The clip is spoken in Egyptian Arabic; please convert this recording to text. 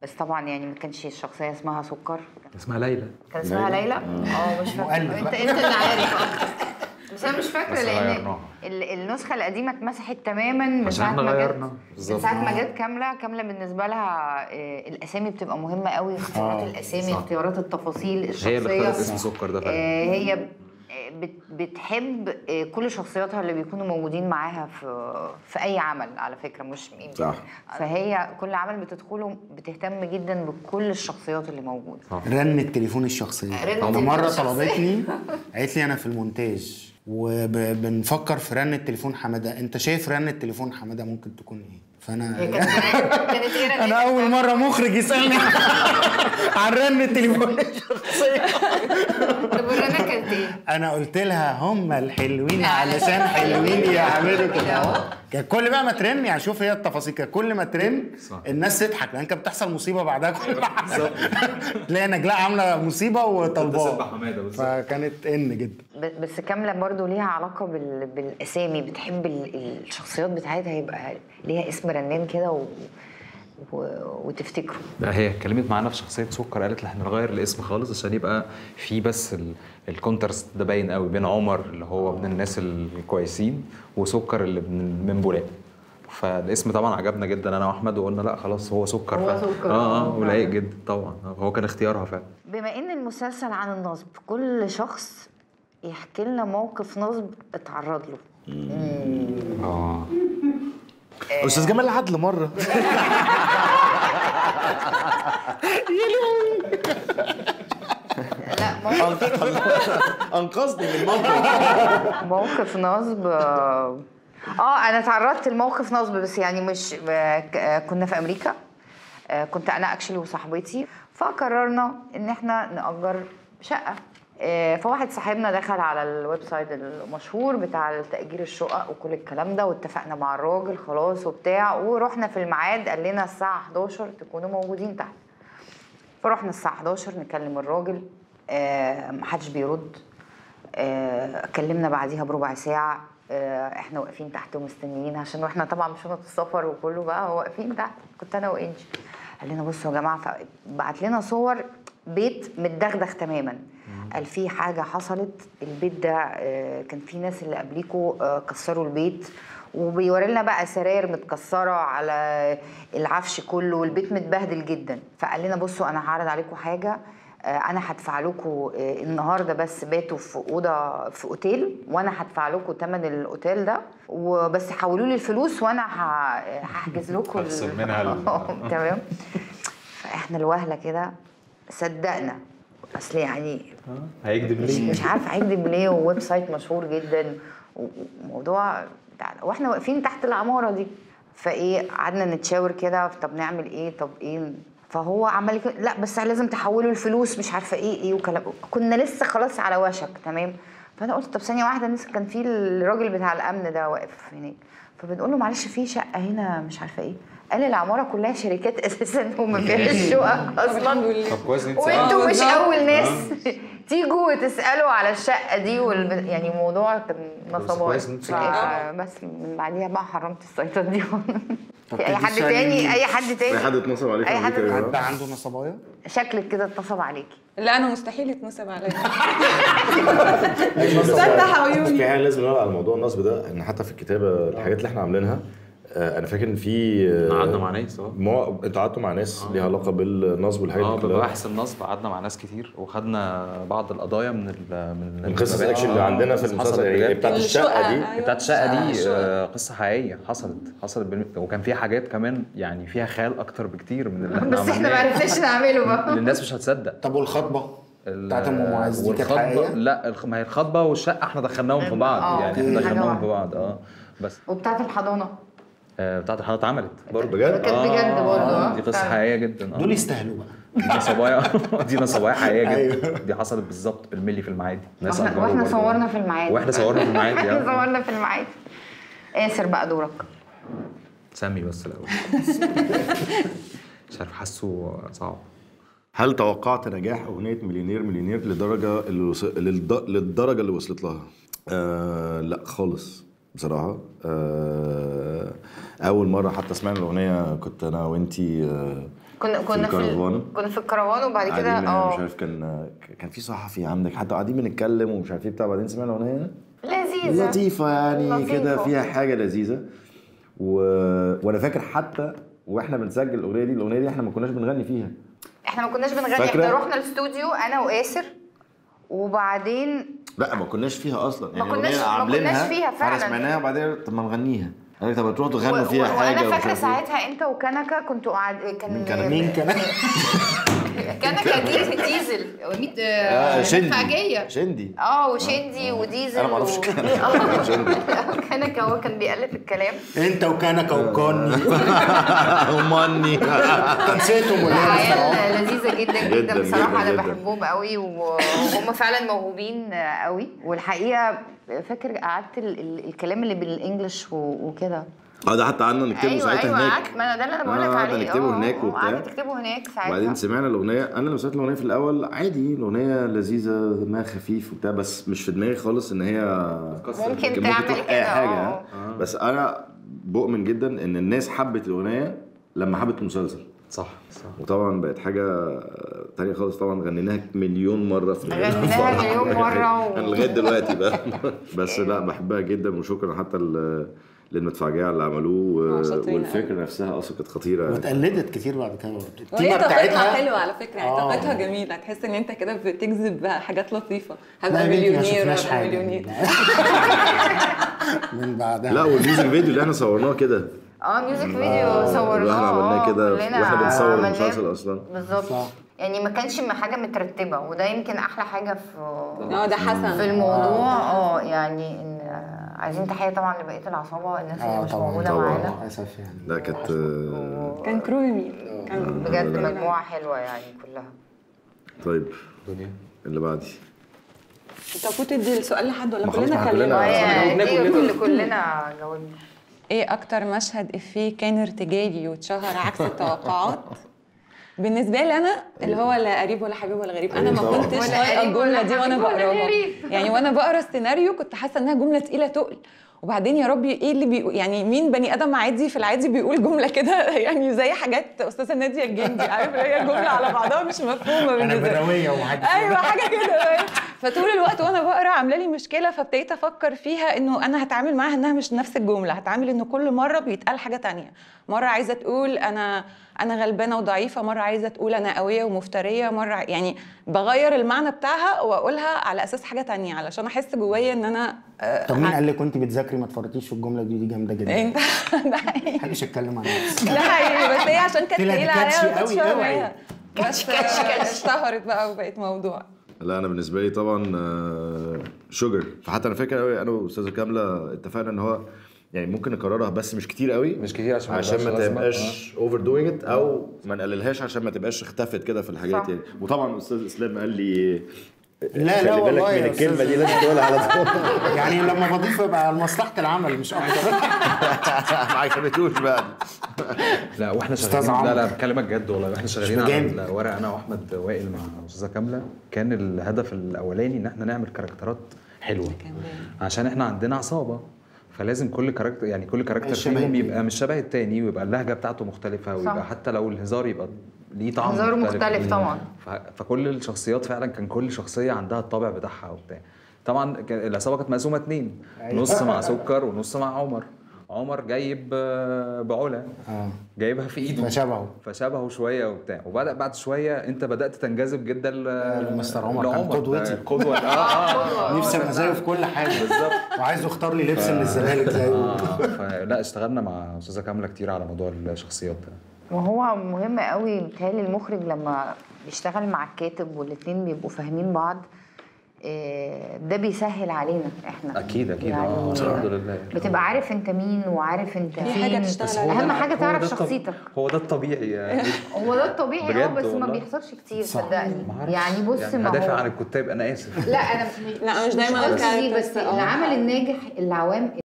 بس طبعا يعني ما كانش الشخصيه اسمها سكر اسمها ليلى كان اسمها ليلى اه مش فاكره مؤلف انت بقى. انت اللي عارف آه. بس انا مش فاكره بس لان غيرناها. ال- النسخه القديمه اتمسحت تماما من عشان ساعه احنا ما جت غيرنا. من بالظبط. ساعه ما جت كامله كامله بالنسبه لها آه، الاسامي بتبقى مهمه قوي اختيارات آه، الاسامي صح. اختيارات التفاصيل هي اللي الشخصيه اختارت اسم سكر ده فعلا آه، هي ب- آه، بت- بتحب آه، كل شخصياتها اللي بيكونوا موجودين معاها في في اي عمل على فكره مش صح. فهي كل عمل بتدخله بتهتم جدا بكل الشخصيات اللي موجوده رن التليفون الشخصيه رن انا التليفون مره الشخصية. طلبتني قالت لي انا في المونتاج وبنفكر في رن التليفون حماده انت شايف رن التليفون حماده ممكن تكون ايه فانا هي كانت كانت ايه انا رنتك؟ اول مره مخرج يسالني عن رن التليفون الشخصيه طب والرنة كانت ايه؟ انا قلت لها هم الحلوين علشان حلوين يعملوا كده اهو كان كل بقى ما ترن يعني شوف هي التفاصيل كان كل ما ترن صح. الناس تضحك لان كانت بتحصل مصيبه بعدها كل حاجه تلاقي نجلاء عامله مصيبه تتصل وطلباه بحماده بالظبط فكانت ان جدا ب- بس كاملة برضو ليها علاقة بال... بالأسامي بتحب ال... الشخصيات بتاعتها يبقى ليها اسم رنان كده و... و... وتفتكره لا هي اتكلمت معانا في شخصيه سكر قالت لي احنا نغير الاسم خالص عشان يبقى في بس ال- الكونترست ده باين قوي بين عمر اللي هو ابن الناس الكويسين وسكر اللي من من بولاق فالاسم طبعا عجبنا جدا انا واحمد وقلنا لا خلاص هو سكر هو فعلا. سكر، اه آه، اه ولايق جدا طبعا هو كان اختيارها فعلا بما إن المسلسل عن النصب كل شخص يحكي لنا موقف نصب اتعرض له اه استاذ جمال عدل مره لا موقف انقذني من موقف موقف نصب اه آه، انا تعرضت لموقف نصب بس يعني مش آه، ك- آه، كنا في امريكا آه، كنت انا اكشلي وصاحبتي فقررنا ان احنا نأجر شقه آه، فواحد صاحبنا دخل على الويب سايت المشهور بتاع تأجير الشقق وكل الكلام ده واتفقنا مع الراجل خلاص وبتاع ورحنا في الميعاد قال لنا الساعة 11 تكونوا موجودين تحت فرحنا الساعة 11 نكلم الراجل آه محدش بيرد آه كلمنا بعديها بربع ساعة آه احنا واقفين تحت ومستنيين عشان واحنا طبعا بشنط السفر وكله بقى واقفين تحت كنت انا وانجي قال لنا بصوا يا جماعة فبعت لنا صور بيت متدغدغ تماما قال في حاجة حصلت البيت ده آه كان في ناس اللي قبليكوا آه كسروا البيت وبيوري لنا بقى سراير متكسره على العفش كله والبيت متبهدل جدا فقال لنا بصوا انا هعرض عليكم حاجه آه، انا هدفع لكم آه، النهارده بس باتوا في اوضه في اوتيل وانا هدفع لكم ثمن الاوتيل ده وبس حولوا لي الفلوس وانا ه- هحجز لكم ال- هخصم منها ال- آه، تمام فاحنا الوهله كده صدقنا اصل يعني هيكذب مش مش عارفه هيكذب ليه وويب سايت مشهور جدا وموضوع بتاع واحنا واقفين تحت العماره دي فايه قعدنا نتشاور كده طب نعمل ايه طب ايه فهو عمال يقول لا بس لازم تحولوا الفلوس مش عارفه ايه ايه وكلام كنا لسه خلاص على وشك تمام فانا قلت طب ثانيه واحده لسه كان في الراجل بتاع الامن ده واقف هناك فبنقول له معلش في شقه هنا مش عارفه ايه قال العماره كلها شركات اساسا وما فيهاش شقق اصلا طب كويس انت وانتوا مش بالظبط. اول ناس تيجوا وتسالوا على الشقه دي والب... يعني موضوع كان نصبات كويس إن أنت ف- بس من بعديها بقى حرمت السيطات دي طب في اي حد تدي تاني سؤال اي حد في تاني حد اتنصب عليك أي في حد أمريكا يا حد جماعة؟ عنده نصبايا شكلك كده اتنصب عليكي لا انا مستحيل يتنصب عليا بس فتح عيوني في حاجه لازم نقول على موضوع النصب ده ان حتى في الكتابه الحاجات اللي احنا عاملينها آه، انا فاكر ان في آه، قعدنا مع ناس اه ما انتوا قعدتوا مع ناس ليها علاقه بالنصب والحاجات اه دي كلها ببحث النصب قعدنا مع ناس كتير وخدنا بعض القضايا من ال من من قصص المتابعين. الاكشن اللي آه، عندنا في حصلت المسلسل بجد. يعني بتاعت الشقه دي أيوة. بتاعت الشقه دي الشقة. آه، قصه حقيقيه حصلت حصلت بالم... وكان فيها حاجات كمان يعني فيها خيال اكتر بكتير من اللي احنا بس احنا ما عملناه. عرفناش نعمله اللي بقى الناس مش هتصدق طب والخطبه ال- بتاعت ام معاذ دي كانت والخطبة- حقيقيه؟ لا الخ- ما هي الخطبه والشقه احنا دخلناهم في بعض آه، يعني أوكي. احنا حاجة دخلناهم واحدة. في بعض اه بس وبتاعت الحضانه آه، بتاعت الحلقه اتعملت برضه بجد؟ كانت بجد برضه آه، اه دي قصه فعلا. حقيقيه جدا آه. دول يستاهلوا بقى دي نصبايا دي نصبايا حقيقيه أيوة. جدا دي حصلت بالظبط بالملي في المعادي ناس واحنا, أجروا واحنا برضه. صورنا في الميعاد واحنا صورنا في المعادي احنا آه. صورنا في الميعاد آسر بقى دورك سمي بس الاول مش عارف حاسه صعب هل توقعت نجاح اغنيه مليونير مليونير لدرجه اللي وص... للد... للدرجه اللي وصلت لها؟ آه لا خالص بصراحه آه اول مره حتى سمعنا الاغنيه كنت انا وانتي آه كنا كنا في الكرفان. ال- كنا في الكروان وبعد كده قاعدين مش اه عارف كان كان في صحفي عندك حتى قاعدين بنتكلم ومش عارف ايه بتاع بعدين سمعنا اغنيه لذيذة لطيفه يعني لطيفة. كده فيها حاجه لذيذه و... وانا فاكر حتى واحنا بنسجل الاغنيه دي الاغنيه دي احنا ما كناش بنغني فيها احنا ما كناش بنغني فاكرة؟ احنا رحنا الاستوديو انا وآسر وبعدين لا ما كناش فيها اصلا ما كناش- الأغنية ما عاملينها، كناش فيها فعلاً. فاحنا سمعناها وبعدين طب ما نغنيها قال لك طب تروحوا تغنوا و- فيها و- حاجه وانا ومش فاكره عارف إيه. ساعتها انت وكنكا كنتوا قاعد كان مين كنكا؟ مين كمان كنكا دي ديزل وميت آه، شندي فاجيه شندي اه وشندي وديزل أنا ما أعرفش و- كنكا. آه. شندي. كنكا هو كان بيألف الكلام انت وكانك وكوني وماني نسيتهم ولا إيه؟ عيال لذيذه جدا جداً، جدا بصراحه جداً، انا جداً. بحبهم قوي وهم فعلا موهوبين قوي والحقيقه فاكر قعدت ال- ال- الكلام اللي بالانجلش و- وكده اه ده حتى قعدنا نكتبه ايوه ساعتها ايوه هناك قعدت ما انا ده اللي انا بقول لك آه، قعدنا عليه نكتبه آه، هناك آه، وبتاع. قعدت تكتبه هناك ساعتها وبعدين سمعنا الاغنيه انا لما سمعت الاغنيه في الاول عادي الاغنيه لذيذه دمها خفيف وبتاع بس مش في دماغي خالص ان هي ممكن تعمل تروح كده اي حاجه آه. بس انا بؤمن جدا ان الناس حبت الاغنيه لما حبت المسلسل صح صح وطبعا بقت حاجه تانية خالص طبعا غنيناها مليون مره في غنيناها مليون مرة و- انا لغايه دلوقتي بقى بس لا بحبها جدا وشكرا حتى ل- للمدفعجيه اللي عملوه آه، شاطرين والفكره نفسها اصلا كانت خطيره واتقلدت كتير بعد كده برضه وهي التيمة طاقتها حلوه على فكره يعني آه. طاقتها جميله تحس ان انت كده بتجذب حاجات لطيفه لا هبقى يا بنتي ما مليونير شفناش هبقى حاجه مليونير من بعدها لا والميوزك فيديو اللي احنا صورناه كده اه ميوزك فيديو اللي صورناه احنا عملناه آه، كده كلنا واحنا بنصور عملناه. المسلسل اصلا بالظبط صح. يعني ما كانش م- حاجه مترتبه وده يمكن احلى حاجه في اه ده حسن في الموضوع اه يعني ان آه، عايزين تحيه طبعا لبقيه العصابه الناس اللي اه مش طبعا موجوده طبعاً. معانا للاسف يعني لا كانت آه، كان كرو جميل كان بجد مجموعه حلوه يعني كلها طيب دنيا اللي بعدي انت المفروض تدي السؤال لحد ولا ما خلاص، كلنا ما كلنا- كلمنا وهي جاوبنا دي كلنا. كل كلنا جاوبنا ايه اكتر مشهد افيه كان ارتجالي واتشهر عكس التوقعات بالنسبه لي انا اللي هو لا قريب ولا حبيب ولا غريب انا ما طبعاً. كنتش ولا طايقه قريب ولا الجمله دي وانا حبيب ولا بقراها غريب. يعني وانا بقرا السيناريو كنت حاسه انها جمله تقيله تقل وبعدين يا ربي ايه اللي بيقول يعني مين بني ادم عادي في العادي بيقول جمله كده يعني زي حاجات استاذه ناديه الجندي عارف اللي هي جمله على بعضها مش مفهومه انا بالنسبه لي. براويه ومحدش ايوه حاجه كده فاهم؟ فطول الوقت وانا بقرا عامله لي مشكله فابتديت افكر فيها انه انا هتعامل معاها انها مش نفس الجمله هتعامل انه كل مره بيتقال حاجه تانية مره عايزه تقول انا انا غلبانه وضعيفه مره عايزه تقول انا قويه ومفتريه مره يعني بغير المعنى بتاعها واقولها على اساس حاجه تانية علشان احس جوايا ان انا آه، طب مين ه- قال لك كنت بتذاكري ما تفرطيش في الجمله دي دي جامده جدا انت ده حقيقي محدش يتكلم عن نفسي ده حقيقي بس هي عشان كانت طلعت تقيله كاتشي عليا ما كنتش قوي قوي. فاهماها. بس آه، اشتهرت بقى وبقت موضوع لا انا بالنسبه لي طبعا آه، شوجر فحتى انا فاكر قوي انا واستاذه كامله اتفقنا ان هو يعني ممكن نكررها بس مش كتير قوي مش كتير عشان ما عشان ما يبقاش لازمة. تبقاش اوفر دوينج ات او ما نقللهاش عشان ما تبقاش اختفت كده في الحاجات صح. يعني وطبعا استاذ اسلام قال لي لا، لا خلي بالك والله من يا الكلمه أستاذ. دي لازم تقولها على طول يعني لما بضيف يبقى لمصلحه العمل مش اكتر ما عجبتوش بقى لا واحنا أستاذ شغالين لا عمرو. لا بكلمك جد والله احنا شغالين على بجانب. الورق انا واحمد وائل مع استاذه كامله كان الهدف الاولاني ان احنا نعمل كاركترات حلوه عشان احنا عندنا عصابه فلازم كل كاركتر يعني كل كاركتر مش شبه فيهم التاني. يبقى مش شبه التاني ويبقى اللهجه بتاعته مختلفه ويبقى صح. حتى لو الهزار يبقى ليه طعم هزاره مختلف طبعا. ف- فكل الشخصيات فعلا كان كل شخصيه عندها الطابع بتاعها وبتاع طبعا كان- العصابه كانت مقسومه اتنين أيوة. نص مع سكر ونص مع عمر عمر جايب آه، بعلا اه جايبها في ايده فشبهه فشبهه شويه وبتاع وبدا بعد شويه انت بدات تنجذب جدا ل لمستر عمر، كان لعمر. قدوتي. ده قدوه اه اه, آه. نفسي ابقى زيه في كل حاجه بالظبط وعايزه يختار لي لبس من الزمالك زيه آه فلا اشتغلنا مع استاذه كامله كتير على موضوع الشخصيات ده وهو مهم قوي متهيألي المخرج لما بيشتغل مع الكاتب والاتنين بيبقوا فاهمين بعض آه، ده بيسهل علينا احنا اكيد اكيد يعني اه الحمد لله بتبقى عارف انت مين وعارف انت في فين حاجة تشتغل بس هو عليها. ده- اهم حاجه هو تعرف ده الطب- شخصيتك هو ده الطبيعي يعني هو ده الطبيعي اه بجد بس ما والله. بيحصلش كتير صح. صدقني ما أعرفش. يعني بص يعني ما هدافع هو عن الكتاب انا اسف لا انا مش لا، مش دايماً قصدي الكاركترز بس اه. العمل الناجح العوام